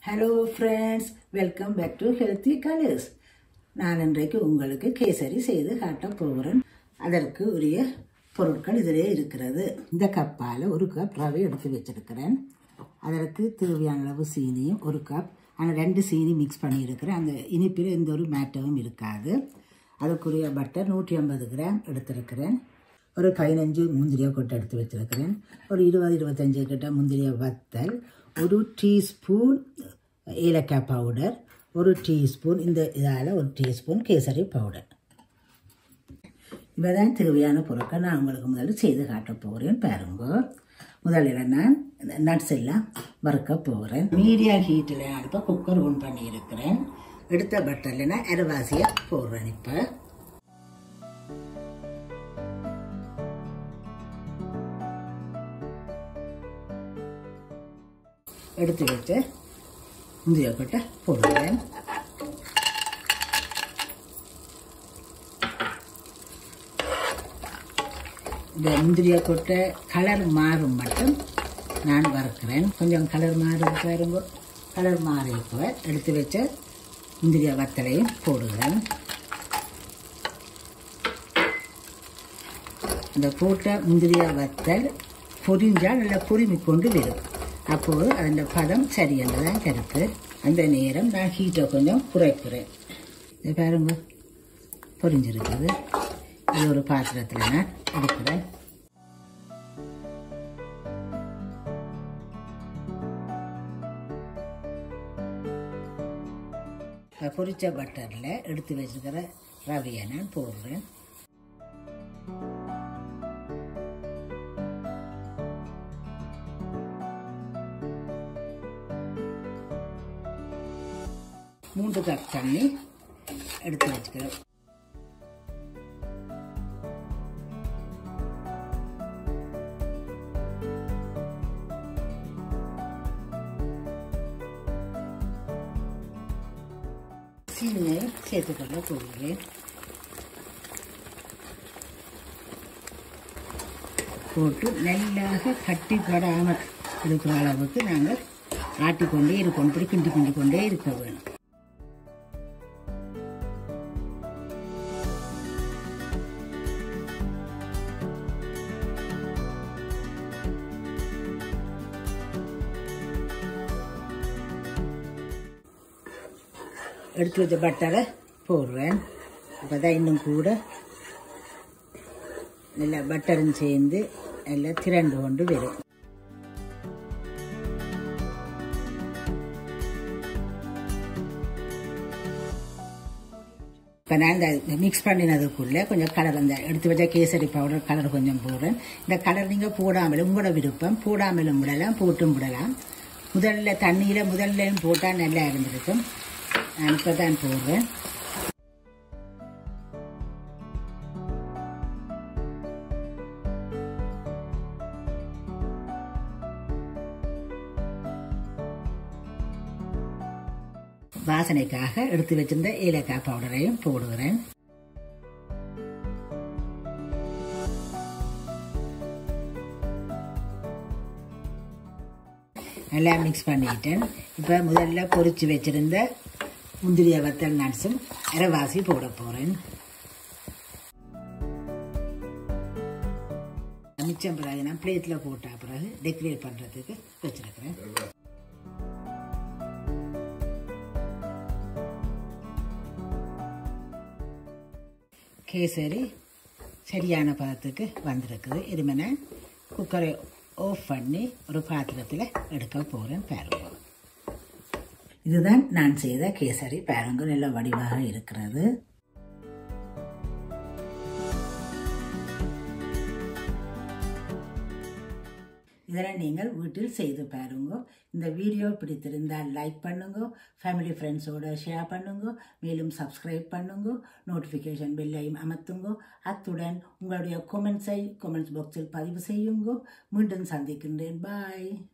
hello friends welcome back to healthy colours நான் இன்றைக்கு உங்களுக்கு கேசரி செய்து காட்டப் போகிறேன் அதற்கு உரிய பொருட்கள் இதிலே இருக்கிறது இந்த கப்பால் ஒரு கப் ரவை எடுத்து வச்சிருக்கிறேன் அதற்கு தேவையான அளவு சீனியும் ஒரு கப் ஆனால் ரெண்டு சீனி மிக்ஸ் பண்ணியிருக்கிறேன் அந்த இனிப்பில் எந்த ஒரு மேட்டரும் இருக்காது அதுக்குரிய பட்டர் நூற்றி ஐம்பது கிராம் எடுத்திருக்கிறேன் ஒரு பதினஞ்சு முந்திரியை கொட்டை எடுத்து வச்சிருக்கிறேன் ஒரு இருபது இருபத்தஞ்சு கிட்ட முந்திரிய வத்தல் ஒரு டீஸ்பூன் ஏலக்காய் பவுடர் ஒரு டீஸ்பூன் இந்த இதால் ஒரு டீஸ்பூன் கேசரி பவுடர் இவைதான் தேவையான பொருட்கள் நான் உங்களுக்கு முதல்ல செய்து காட்ட போகிறேன் பாருங்க முதலில் நான் நட்ஸ் எல்லாம் வறுக்க போகிறேன் மீடியம் ஹீட்டில் நான் இப்போ குக்கர் ஓன் பண்ணியிருக்கிறேன் எடுத்த பட்டரில் நான் அரைவாசியை போடுறேன் இப்போ எடுத்து வச்சு முந்திரிய கொட்டை போடுவேன் இந்த முந்திரிய கொட்டை கலர் மாறும் மட்டும் நான் வறுக்கிறேன் கொஞ்சம் கலர் மாறும் பாருங்க கலர் மாறி இப்போ எடுத்து வச்ச முந்திரிய வத்தலையும் போடுகிறேன் அந்த போட்ட முந்திரிய வத்தல் பொரிஞ்சால் நல்லா பொறுமி கொண்டு வரும் அப்போது அந்த பதம் சரியென்றுதான் கருத்து அந்த நேரம் நான் ஹீட்டை கொஞ்சம் குறைக்கிறேன் இது பாருங்க பொரிஞ்சிருக்குது இது ஒரு பாத்திரத்தில் நான் எடுக்கிறேன் பொரிச்ச பட்டரில் எடுத்து வச்சுக்கிற ரவையை நான் போடுறேன் மூன்று கப் தண்ணி எடுத்து வச்சுக்கிறேன் சீனியை சேர்த்துக்கொள்ள போகிறேன் போட்டு நல்லாக கட்டிப்படாமல் இருக்கிற அளவுக்கு நாங்கள் ஆட்டிக்கொண்டே இருக்கணும் இப்படி கிண்டி கிண்டி கொண்டே இருக்க வேணும் எடுத்து வச்ச பட்டரை போடுறேன் அப்போ தான் இன்னும் கூட நல்லா பட்டரும் சேர்ந்து நல்லா திரண்டு கொண்டு வரும் இப்போ நான் இந்த மிக்ஸ் பண்ணினதுக்குள்ளே கொஞ்சம் கலர் அந்த எடுத்து வச்ச கேசரி பவுடர் கலர் கொஞ்சம் போடுறேன் இந்த கலர் நீங்கள் போடாமலும் உங்களோட விருப்பம் போடாமலும் விடலாம் போட்டும் விடலாம் முதல்ல தண்ணியில் முதல்லையும் போட்டால் நல்லா இருந்திருக்கும் நான் இப்போ தான் போடுறேன் வாசனைக்காக எடுத்து வச்சிருந்த ஏலக்காய் பவுடரையும் போடுகிறேன் நல்லா மிக்ஸ் பண்ணிட்டேன் இப்போ முதல்ல பொரிச்சு வச்சிருந்த முந்திரிய வத்தல் நட்ஸும் அரைவாசி போட போகிறேன் மிச்சம் பிறகு நான் பிளேட்டில் போட்ட பிறகு டெக்கரேட் பண்ணுறதுக்கு வச்சிருக்கிறேன் கேசரி சரியான பதத்துக்கு வந்திருக்குது இருமனை குக்கரை ஆஃப் பண்ணி ஒரு பாத்திரத்தில் எடுக்க போகிறேன் பாருங்க இதுதான் நான் செய்த கேசரி பாருங்க நல்ல வடிவாக இருக்கிறது இதெல்லாம் நீங்கள் வீட்டில் செய்து பாருங்க இந்த வீடியோ பிடித்திருந்தால் லைக் பண்ணுங்க ஃபேமிலி ஃப்ரெண்ட்ஸோட ஷேர் பண்ணுங்க மேலும் சப்ஸ்கிரைப் பண்ணுங்க நோட்டிஃபிகேஷன் பெல்லையும் அமர்த்துங்க அத்துடன் உங்களுடைய கொமெண்ட்ஸை கொமெண்ட்ஸ் பாக்ஸில் பதிவு செய்யுங்க மீண்டும் சந்திக்கின்றேன் பாய்